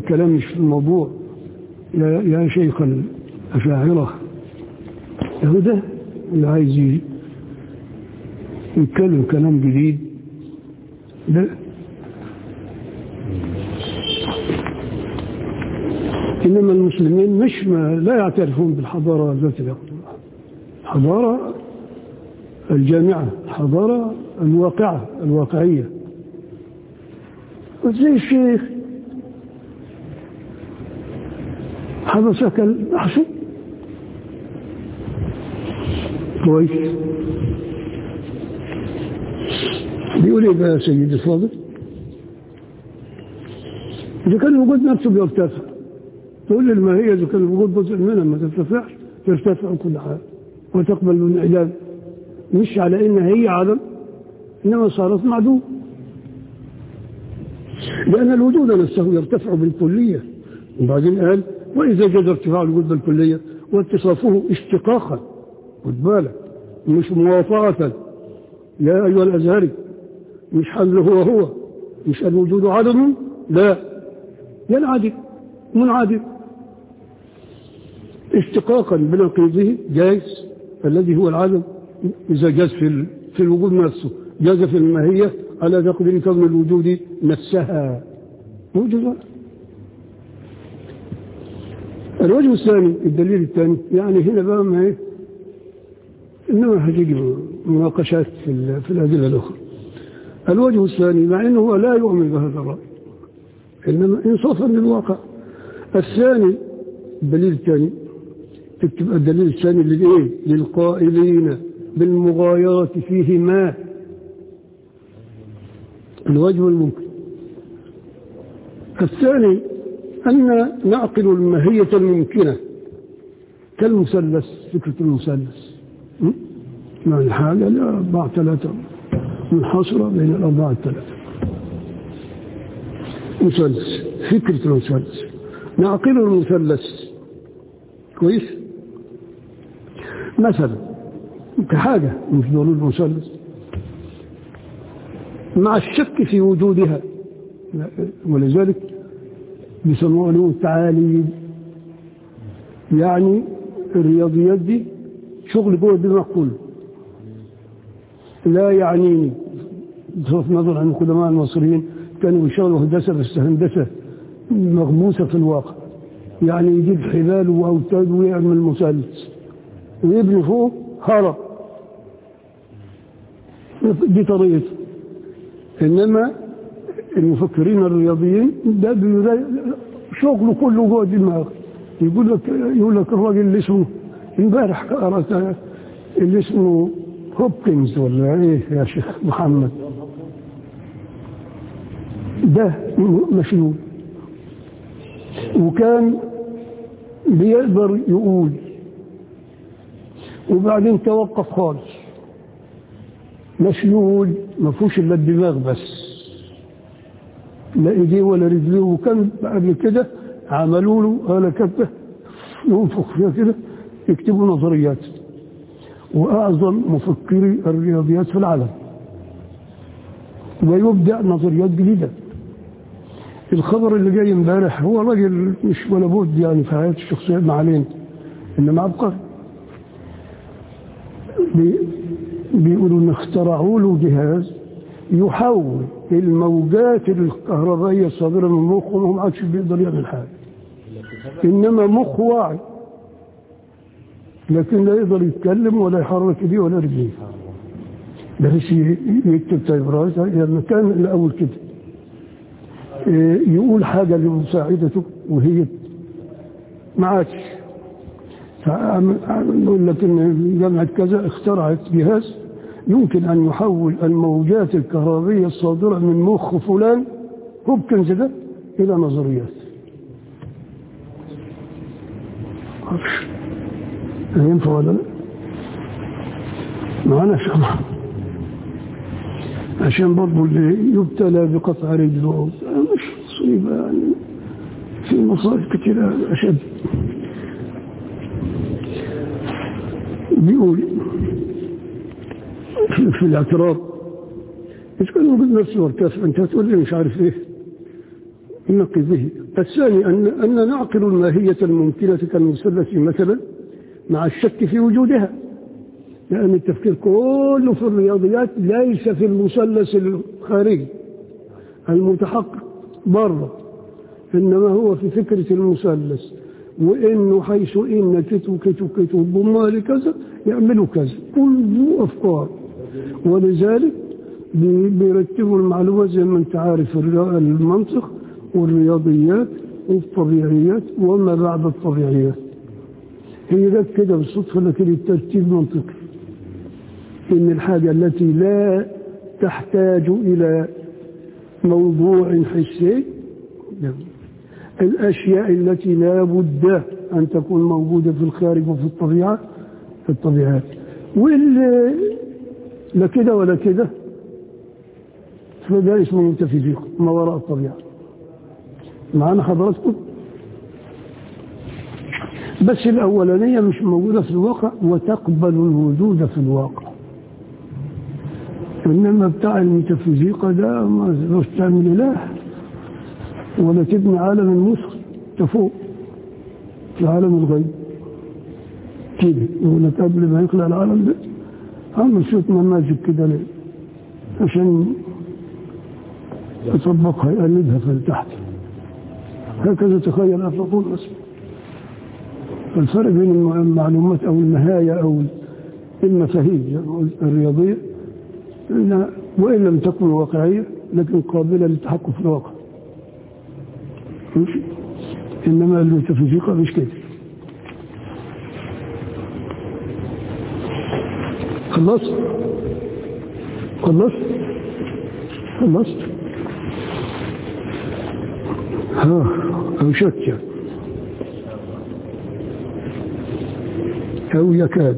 الكلام مش في الموضوع يا, يا شيخ الأشاعرة هو ده اللي عايز يتكلم كلام جديد ده إنما المسلمين مش ما لا يعترفون بالحضارة ذات الحضارة الجامعة الحضارة الواقعة الواقعية وزي الشيخ حبسك الأحسن كويس بيقول ايه بقى يا سيدي الفاضل إذا كان الوجود نفسه بيرتفع تقول لي الماهية إذا كان الوجود جزء منها ما ترتفعش ترتفع كل حاجة وتقبل الانعدام مش على إنها هي عدم إنما صارت معدوم لأن الوجود نفسه يرتفع بالكلية وبعدين قال وإذا جاز ارتفاع الوجود بالكلية واتصافه اشتقاقا خد بالك مش موافقة يا أيها الأزهري مش حل هو هو مش الوجود عدم لا ينعدم منعدم اشتقاقا بنقيضه جايز الذي هو العدم إذا جاز في في الوجود نفسه جاز في الماهية على تقدير كون الوجود نفسها موجودة الوجه الثاني الدليل الثاني يعني هنا بقى ما ايه انما هتيجي مناقشات في, في الادله الاخرى الوجه الثاني مع انه هو لا يؤمن بهذا الراي انما انصافا للواقع الثاني الدليل الثاني تكتب الدليل الثاني للايه للقائلين بالمغايرة فيه ما الوجه الممكن الثاني أن نعقل الماهية الممكنة كالمثلث فكرة المثلث يعني حاجة لأربعة ثلاثة منحصرة بين الأربعة الثلاثة مثلث فكرة المثلث نعقل المثلث كويس مثلا كحاجة مش ضروري المثلث مع الشك في وجودها ولذلك بيسموها علوم التعاليم يعني الرياضيات دي شغل جوه الدماغ كله لا يعنيني بصرف نظر عن القدماء المصريين كانوا بيشتغلوا هندسه بس هندسه مغموسه في الواقع يعني يجيب حبال واوتاد ويعمل مثلث ويبني فوق هرم دي طريقته انما المفكرين الرياضيين ده شغله كله جوه الدماغ يقول لك يقول لك الراجل اللي اسمه امبارح قرأت اللي اسمه هوبكنز ولا ايه يا شيخ محمد ده مشلول وكان بيقدر يقول وبعدين توقف خالص مشلول ما فيهوش الا الدماغ بس لا ايديه ولا رجليه وكان قبل كده عملوا له آلة كبة ينفخ فيها كده يكتبوا نظريات وأعظم مفكري الرياضيات في العالم ويبدأ نظريات جديدة الخبر اللي جاي امبارح هو راجل مش ولا بد يعني في حياته الشخصية ما علينا إنما عبقري بي بيقولوا ان اخترعوا له جهاز يحول الموجات الكهربائية الصادرة من مخه وما عادش بيقدر يعمل حاجة إنما مخ واعي لكن لا يقدر يتكلم ولا يحرك ايديه ولا رجليه بس يكتب تايبرايت لما كان الأول كده يقول حاجة لمساعدته وهي ما عادش فنقول لك ان جامعة كذا اخترعت جهاز يمكن أن يحول الموجات الكهربية الصادرة من مخ فلان هوبكنز ده إلى نظريات عرفش ينفع ولا لا معنا شمع عشان برضه اللي يبتلى بقطع رجله مش مصيبة يعني في مصائب كثيرة أشد بيقول في, في الاعتراض مش كان وجود نفسه وارتفع انت هتقول لي مش عارف ايه نقضه الثاني أن, أن نعقل الماهية الممكنة كالمثلث مثلا مع الشك في وجودها لأن التفكير كله في الرياضيات ليس في المثلث الخارجي المتحقق بره إنما هو في فكرة المثلث وإنه حيث إن كتو كتو كتو ضمال كذا يعملوا كذا كله أفكار ولذلك بيرتبوا المعلومات زي ما أنت عارف المنطق والرياضيات والطبيعيات وما بعد الطبيعيات هي جت كده بالصدفة لكن الترتيب منطقي إن الحاجة التي لا تحتاج إلى موضوع حسي الأشياء التي لا بد أن تكون موجودة في الخارج وفي الطبيعة في الطبيعات واللي لا كده ولا كده فده اسمه متفيزيق ما وراء الطبيعة معانا حضراتكم بس الأولانية مش موجودة في الواقع وتقبل الوجود في الواقع إنما بتاع الميتافيزيقا ده ما تقدرش تعمل إله ولا تبني عالم المسخ تفوق في عالم الغيب كده يقول لك قبل ما يخلق العالم ده عمل شوية نماذج كده ليه عشان يطبقها يقلدها في تحت هكذا تخيل أفلاطون أصلا الفرق بين المعلومات أو المهاية أو المفاهيم الرياضية إنها وإن لم تكن واقعية لكن قابلة للتحقق في الواقع ماشي إنما الميتافيزيقا مش كده خلصت خلصت خلصت ها أو شك أو يكاد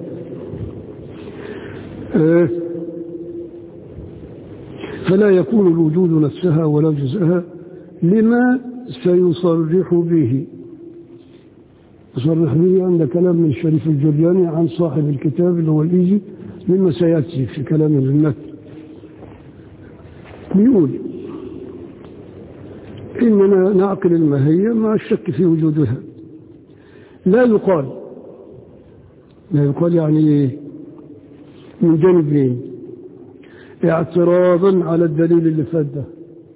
آه فلا يكون الوجود نفسها ولا جزءها لما سيصرح به يصرح به عند كلام من الشريف الجرياني عن صاحب الكتاب اللي هو الإيجي مما سيأتي في كلام المتن بيقول إننا نعقل الماهية مع الشك في وجودها لا يقال لا يقال يعني من جانبين اعتراضا على الدليل اللي فات ده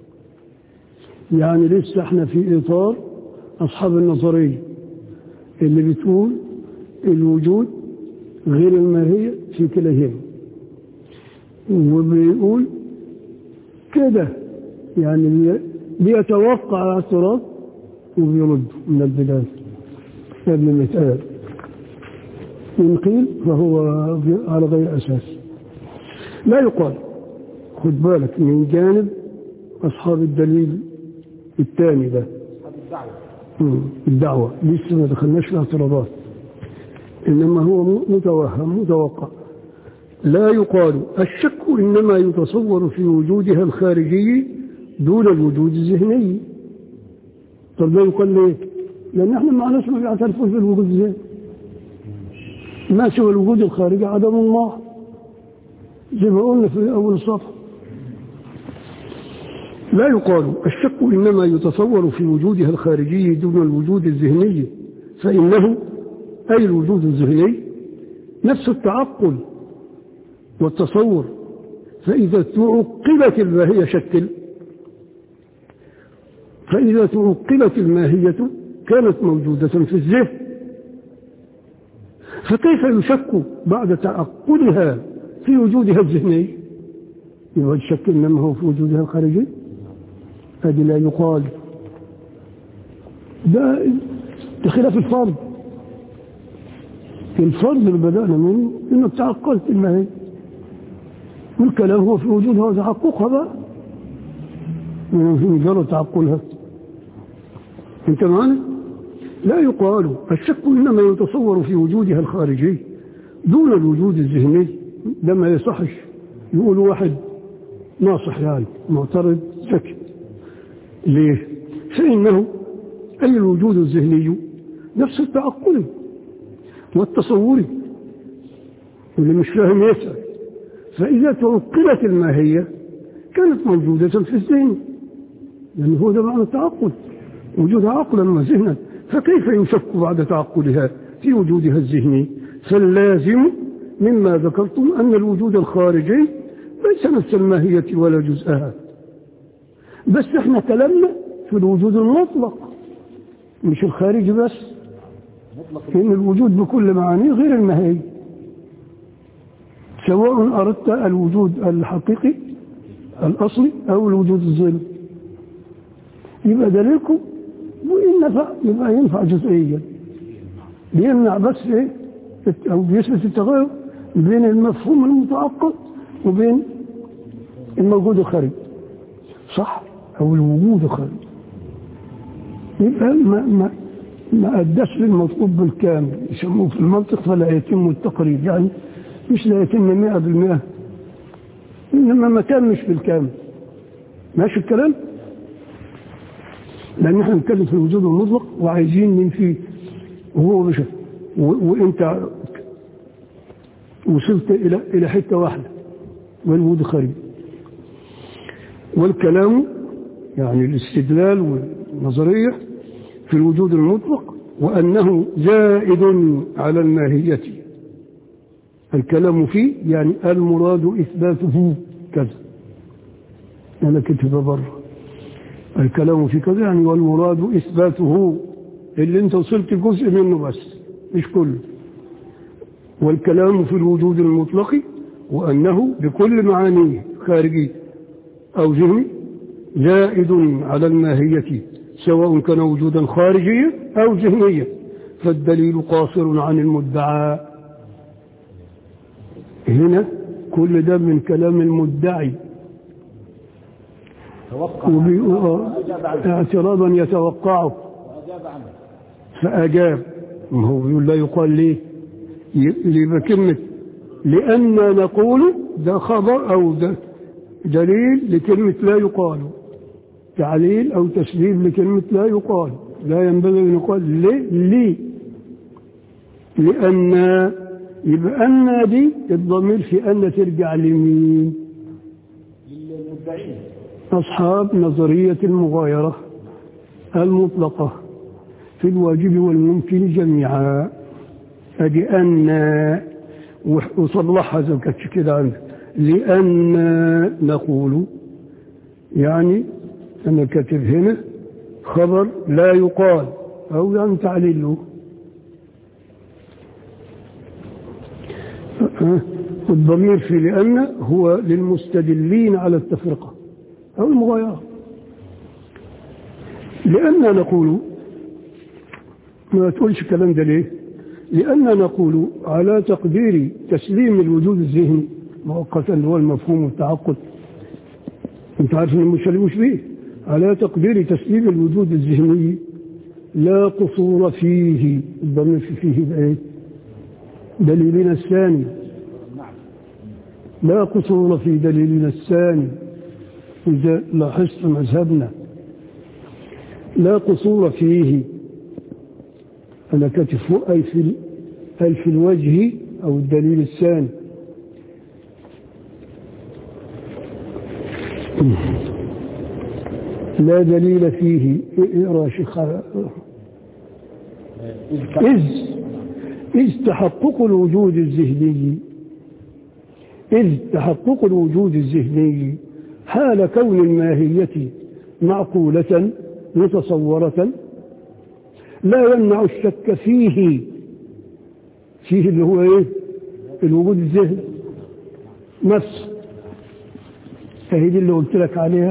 يعني لسه احنا في اطار اصحاب النظريه اللي بتقول الوجود غير الماهيه في كلاهما وبيقول كده يعني بيتوقع اعتراض وبيرد من البدايه قبل ما يتقال إن قيل فهو على غير أساس لا يقال خد بالك من جانب أصحاب الدليل الثاني ده الدعوة لسه ما دخلناش في اعتراضات إنما هو متوهم متوقع لا يقال الشك إنما يتصور في وجودها الخارجي دون الوجود الذهني طب لا يقال ليه؟ لأن احنا معناش ما بيعترفوش بالوجود الذهني ما سوى الوجود الخارجي عدم الله زي ما قلنا في أول الصفحة لا يقال الشك إنما يتصور في وجودها الخارجي دون الوجود الذهني فإنه أي الوجود الذهني نفس التعقل والتصور فإذا تعقلت الماهية شكل فإذا تعقلت الماهية كانت موجودة في الذهن فكيف يشك بعد تعقلها في وجودها الذهني يبقى الشك إنما هو في وجودها الخارجي هذه لا يقال ده بخلاف الفرض الفرض اللي بدأنا منه إنك تعقلت الماهي والكلام هو في وجودها وتحققها بقى في مجرد تعقلها انت معنا لا يقال الشك إنما يتصور في وجودها الخارجي دون الوجود الذهني ده ما يصحش يقول واحد ناصح يعني معترض شك ليه فإنه أي الوجود الذهني نفس التعقل والتصور واللي مش فاهم يسأل فإذا تعقلت الماهية كانت موجودة في الذهن لأن هو ده معنى التعقل وجودها عقلا وذهنا فكيف يشك بعد تعقلها في وجودها الذهني فاللازم مما ذكرتم أن الوجود الخارجي ليس نفس الماهية ولا جزءها بس احنا كلامنا في الوجود المطلق مش الخارجي بس لأن الوجود بكل معانيه غير الماهي سواء أردت الوجود الحقيقي الأصلي أو الوجود الظلي يبقى دليلكم وإن نفع يبقى ينفع جزئيا بيمنع بس إيه أو بيثبت التغير بين المفهوم المتعقد وبين الموجود الخارجي صح أو الوجود الخارجي يبقى ما ما ما أداش للمطلوب بالكامل يسموه في المنطق فلا يتم التقريب يعني مش لا يتم 100% إنما ما تمش بالكامل ماشي الكلام لأن احنا بنتكلم في الوجود المطلق وعايزين من فيه وهو مش وانت وصلت إلى إلى حتة واحدة والوجود خارجي والكلام يعني الاستدلال والنظرية في الوجود المطلق وأنه زائد على الماهية الكلام فيه يعني المراد إثباته كذا أنا كتب بره الكلام في كذا يعني والمراد إثباته اللي انت وصلت جزء منه بس مش كله والكلام في الوجود المطلق وأنه بكل معانيه خارجي أو ذهني زائد على الماهية سواء كان وجودا خارجيا أو ذهنيا فالدليل قاصر عن المدعى هنا كل ده من كلام المدعي اعتراضا يتوقعه فأجاب ما هو بيقول لا يقال ليه يبقى كلمة لأن نقول ده خبر أو ده دليل لكلمة لا يقال تعليل أو تسليم لكلمة لا يقال لا ينبغي أن يقال ليه ليه لأن يبقى أن دي الضمير في أن ترجع لمين للمدعين أصحاب نظرية المغايرة المطلقة في الواجب والممكن جميعا أدي أن وصلحها زي كانتش كده عندك لأن نقول يعني أنا كاتب هنا خبر لا يقال أو يعني تعليله الضمير في لأن هو للمستدلين على التفرقة أو المغايرة لأن نقول ما تقولش الكلام ده ليه لأن نقول على تقدير تسليم الوجود الذهني مؤقتا اللي هو المفهوم والتعقد انت عارف ان مش مش بيه على تقدير تسليم الوجود الذهني لا قصور فيه الضمير في فيه بايه دليلنا الثاني لا قصور في دليلنا الثاني إذا لاحظت مذهبنا لا قصور فيه أنا كاتب فوق أي في, أي في الوجه أو الدليل الثاني لا دليل فيه اقرا شيخ إذ إذ تحقق الوجود الذهني إذ تحقق الوجود الذهني حال كون الماهية معقولة متصورة لا يمنع الشك فيه فيه اللي هو ايه الوجود الذهني نفس فهي دي اللي قلت لك عليها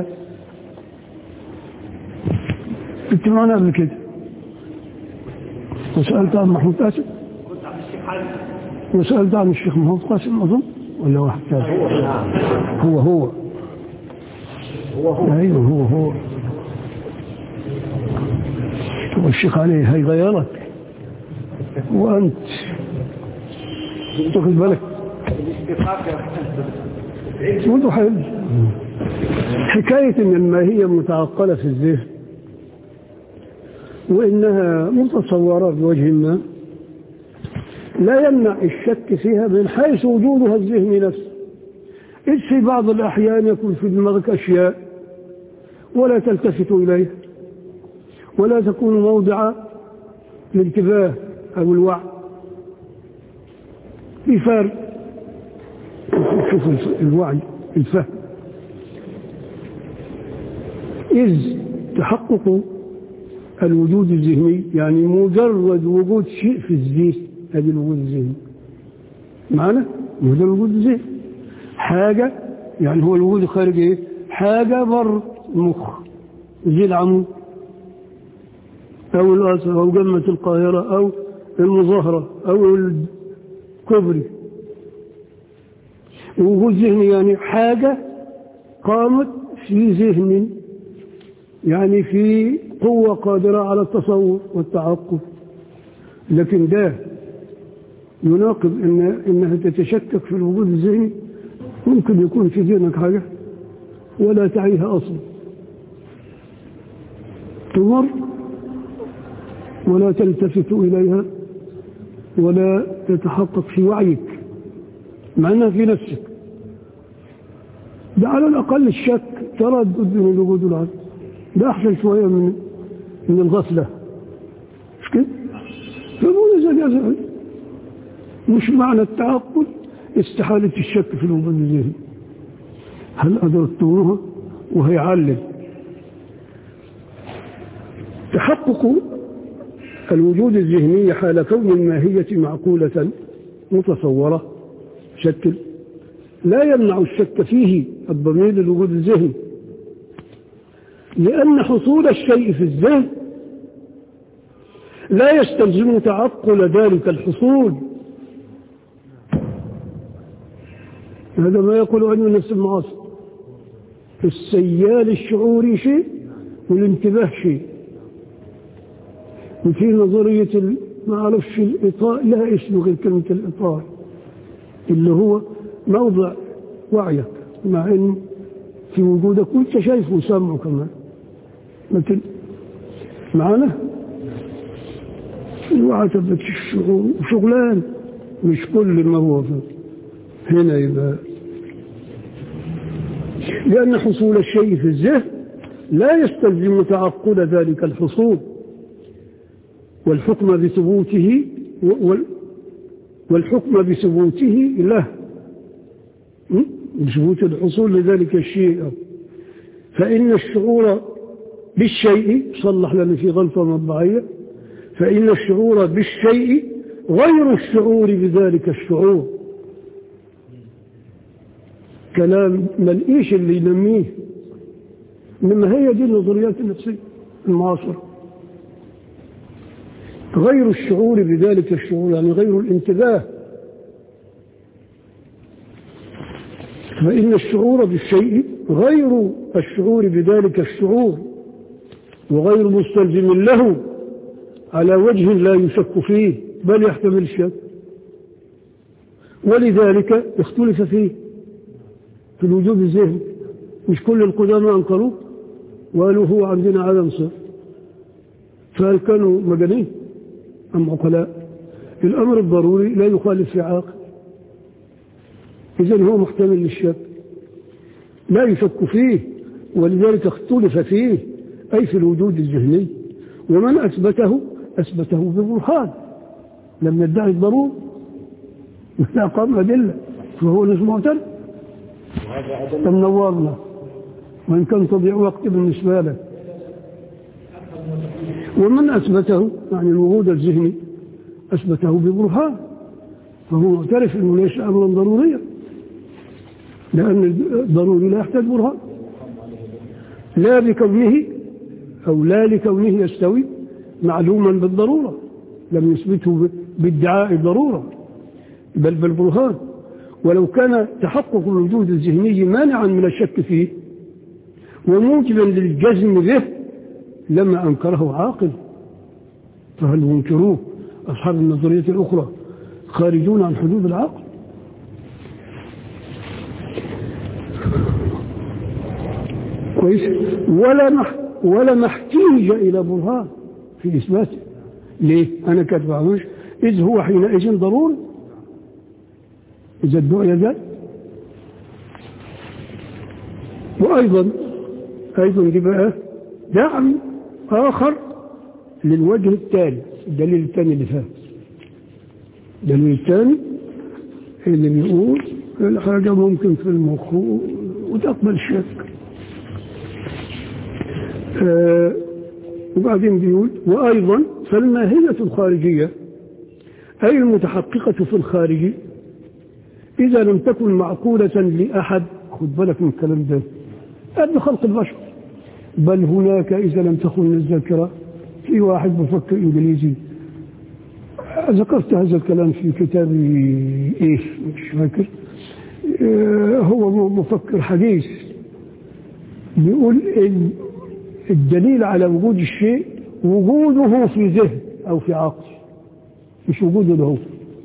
كنت معنا قبل كده وسألت عن محمود قاسم وسألت عن الشيخ محمود قاسم أظن ولا واحد ثاني هو هو هو هو ايوه هو هو والشيخ عليه هيغيرك وانت تاخذ بالك منذ حلو حكاية ان الماهية متعقلة في الذهن وانها متصورة بوجه ما لا يمنع الشك فيها من حيث وجودها الذهني نفسه إذ في بعض الأحيان يكون في دماغك أشياء ولا تلتفت إليها ولا تكون موضع الانتباه أو الوعي في فرق شوف الوعي الفهم إذ تحقق الوجود الذهني يعني مجرد وجود شيء في الذهن هذه الوجود الذهني معنا مجرد الوجود الذهني حاجة يعني هو الوجود الخارجي ايه حاجة بر المخ زي العمود أو الأسر أو جنة القاهرة أو المظاهرة أو الكوبري وجود ذهني يعني حاجة قامت في ذهن يعني في قوة قادرة على التصور والتعقل لكن ده يناقض إن إنها تتشكك في الوجود الذهني ممكن يكون في ذهنك حاجة ولا تعيها أصلا تمر ولا تلتفت إليها ولا تتحقق في وعيك مع أنها في نفسك ده على الأقل الشك تردد بين الوجود والعدم ده أحسن شوية من من الغفلة مش كده؟ فبقول إذا مش معنى التعقل استحالة الشك في الوجود الذهني هل أدركتموها وهي علل تحقق الوجود الذهني حال كون الماهية معقولة متصورة شكل لا يمنع الشك فيه الضمير للوجود الذهني لأن حصول الشيء في الذهن لا يستلزم تعقل ذلك الحصول هذا ما يقول علم النفس المعاصر السيال الشعوري شيء والانتباه شيء وفي نظرية ال- ما أعرفش الإطار لها اسم غير كلمة الإطار اللي هو موضع وعيك مع إن في وجودك وانت شايفه وسامعه كمان لكن معنا الوعي تبت الشغل شغلان مش كل ما هو فيه هنا يبقى لأن حصول الشيء في الذهن لا يستلزم تعقل ذلك الحصول والحكم بثبوته وال- والحكم بثبوته له م? بثبوت الحصول لذلك الشيء فإن الشعور بالشيء صلح لنا في غلطة مطبعية فإن الشعور بالشيء غير الشعور بذلك الشعور كلام ملئيش اللي ينميه إنما هي دي النظريات النفسية المعاصرة غير الشعور بذلك الشعور يعني غير الانتباه فإن الشعور بالشيء غير الشعور بذلك الشعور وغير مستلزم له على وجه لا يشك فيه بل يحتمل الشك ولذلك اختلف فيه في الوجود الذهني مش كل القدامى أنكروه وقالوا هو عندنا عدم صفر فهل كانوا مجانين أم عقلاء الأمر الضروري لا يخالف في عاقل إذن هو محتمل للشك لا يشك فيه ولذلك اختلف فيه أي في الوجود الذهني ومن أثبته أثبته ببرهان لم يدعي الضرورة لا قام أدلة فهو ناس معترف وهذا أدل منورنا وإن كان تضيع وقت بالنسبة له ومن أثبته يعني الوجود الذهني أثبته ببرهان فهو معترف أنه ليس أمرا ضروريا لأن الضروري لا يحتاج برهان لا بكونه أو لا لكونه يستوي معلوما بالضرورة لم يثبته بادعاء الضرورة بل بالبرهان ولو كان تحقق الوجود الذهني مانعا من الشك فيه وموجبا للجزم به لما أنكره عاقل فهل ينكروه أصحاب النظرية الأخرى خارجون عن حدود العقل كويس ولا مح ولا محتاج إلى برهان في إثباته ليه؟ أنا كاتبه إذ هو حينئذ ضروري إذا ادعي ذلك وأيضا أيضا دي بقى دعم آخر للوجه الثاني الدليل الثاني اللي فات الدليل الثاني اللي بيقول الحاجة ممكن في المخ وتقبل الشك آه وبعدين بيقول وأيضا فالماهية الخارجية أي المتحققة في الخارج إذا لم تكن معقولة لأحد خد بالك من الكلام ده قبل خلق البشر بل هناك إذا لم تكن الذاكرة في واحد بفكر إنجليزي ذكرت هذا الكلام في كتابي إيه مش فاكر آه هو مفكر حديث بيقول إن الدليل على وجود الشيء وجوده في ذهن أو في عقل مش وجوده له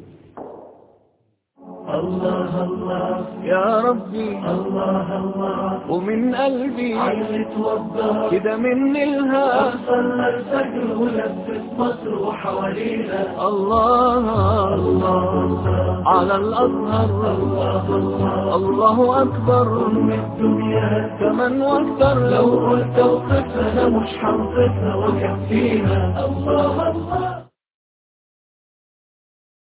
الله الله يا ربي الله الله ومن قلبي عايز اتوضى كده من الها صلى الفجر ولبس مصر وحوالينا الله الله على الازهر الله الله الله اكبر من الدنيا كمان واكتر لو قلت اوصفها انا مش هوصفها وكفيها الله الله